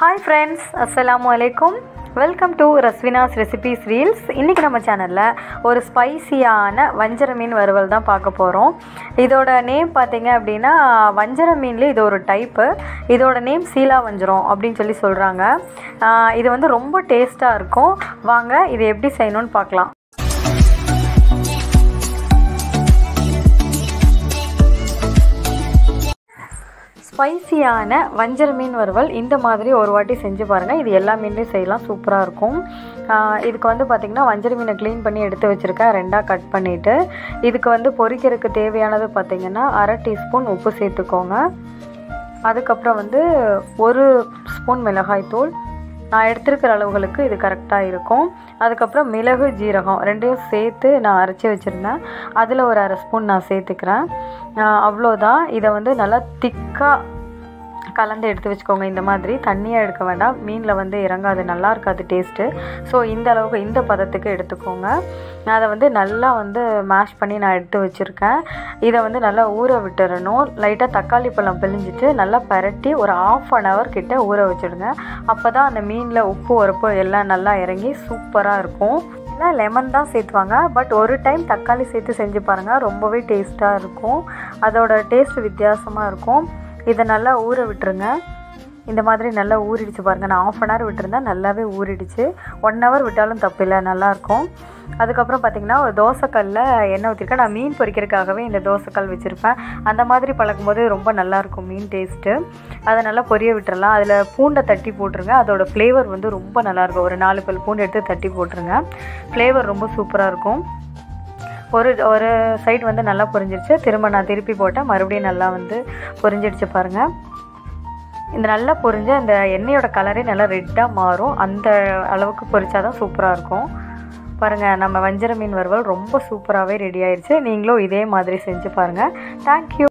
hi friends அஸ்ஸலாமு அலைக்கும் welcome to Raswina's recipes reels இன்றைக்கி நம்ம சேனலில் ஒரு ஸ்பைசியான வஞ்சர மீன் வறுவல் தான் பார்க்க போகிறோம் இதோட நேம் பார்த்தீங்க அப்படின்னா வஞ்சர மீன்லேயே இது ஒரு டைப்பு இதோட நேம் சீலா வஞ்சரம் அப்படின்னு சொல்லி சொல்கிறாங்க இது வந்து ரொம்ப டேஸ்ட்டாக இருக்கும் வாங்க இது எப்படி செய்யணும்னு பார்க்கலாம் ஸ்பைசியான வஞ்சர மீன் வறுவல் இந்த மாதிரி ஒரு வாட்டி செஞ்சு பாருங்கள் இது எல்லா மீன்லேயும் செய்யலாம் சூப்பராக இருக்கும் ஆஹ் இதுக்கு வந்து பார்த்திங்கன்னா வஞ்சர மீனை க்ளீன் பண்ணி எடுத்து வச்சுருக்கேன் ரெண்டாக கட் பண்ணிவிட்டு இதுக்கு வந்து பொரிக்கிறதுக்கு தேவையானது பார்த்திங்கன்னா அரை டீஸ்பூன் உப்பு சேர்த்துக்கோங்க அதுக்கப்புறம் வந்து ஒரு ஸ்பூன் மிளகாய்த்தூள் நான் எடுத்திருக்கிற அளவுகளுக்கு இது கரெக்டாக இருக்கும் அதுக்கப்புறம் மிளகு ஜீரகம் ரெண்டையும் சேர்த்து நான் அரைச்சி வச்சுருந்தேன் அதில் ஒரு அரை ஸ்பூன் நான் சேர்த்துக்கிறேன் ஆஹ் அவ்வளோதான் இதை வந்து நல்லா திக்காக கலந்து எடுத்து வச்சுக்கோங்க இந்த மாதிரி தண்ணியாக எடுக்க வேண்டாம் மீனில் வந்து இறங்காது நல்லா இருக்காது டேஸ்ட்டு ஸோ இந்த அளவுக்கு இந்த பதத்துக்கு எடுத்துக்கோங்க நான் அதை வந்து நல்லா வந்து மேஷ் பண்ணி நான் எடுத்து வச்சுருக்கேன் இதை வந்து நல்லா ஊற விட்டுறணும் லைட்டாக தக்காளி பழம் பிழிஞ்சிட்டு நல்லா பரட்டி ஒரு ஆஃப் அன் ஹவர் கிட்ட ஊற வச்சுடுங்க அப்போ தான் அந்த மீனில் உப்பு உரப்பு எல்லாம் நல்லா இறங்கி சூப்பராக இருக்கும் இல்லை லெமன் தான் சேர்த்துவாங்க பட் ஒரு டைம் தக்காளி சேர்த்து செஞ்சு பாருங்கள் ரொம்பவே டேஸ்ட்டாக இருக்கும் அதோட டேஸ்ட் வித்தியாசமாக இருக்கும் இதை நல்லா ஊற விட்டுருங்க இந்த மாதிரி நல்லா ஊறிடுச்சு பாருங்கள் நான் ஆஃப் அன் ஹவர் விட்டுருந்தேன் நல்லாவே ஊறிடுச்சு ஒன் ஹவர் விட்டாலும் தப்பு இல்லை நல்லாயிருக்கும் அதுக்கப்புறம் பார்த்திங்கன்னா ஒரு தோசைக்கல்லில் எண்ணெய் ஊற்றிருக்கேன் நான் மீன் பொரிக்கிறதுக்காகவே இந்த தோசைக்கல் வச்சுருப்பேன் அந்த மாதிரி பழக்கும்போது ரொம்ப நல்லாயிருக்கும் மீன் டேஸ்ட்டு அதை நல்லா பொரிய விட்டுறலாம் அதில் பூண்டை தட்டி போட்டுருங்க அதோட ஃப்ளேவர் வந்து ரொம்ப நல்லாயிருக்கும் ஒரு நாலு பல் பூண்டு எடுத்து தட்டி போட்டுருங்க ஃப்ளேவர் ரொம்ப சூப்பராக இருக்கும் ஒரு ஒரு சைடு வந்து நல்லா பொரிஞ்சிருச்சு திரும்ப நான் திருப்பி போட்டேன் மறுபடியும் நல்லா வந்து பொரிஞ்சிடுச்சு பாருங்கள் இந்த நல்லா பொரிஞ்ச அந்த எண்ணெயோட கலரே நல்லா ரெட்டாக மாறும் அந்த அளவுக்கு பொரிச்சா தான் சூப்பராக இருக்கும் பாருங்கள் நம்ம வஞ்சர மீன் வறுவல் ரொம்ப சூப்பராகவே ரெடி ஆயிடுச்சு நீங்களும் இதே மாதிரி செஞ்சு பாருங்கள் தேங்க்யூ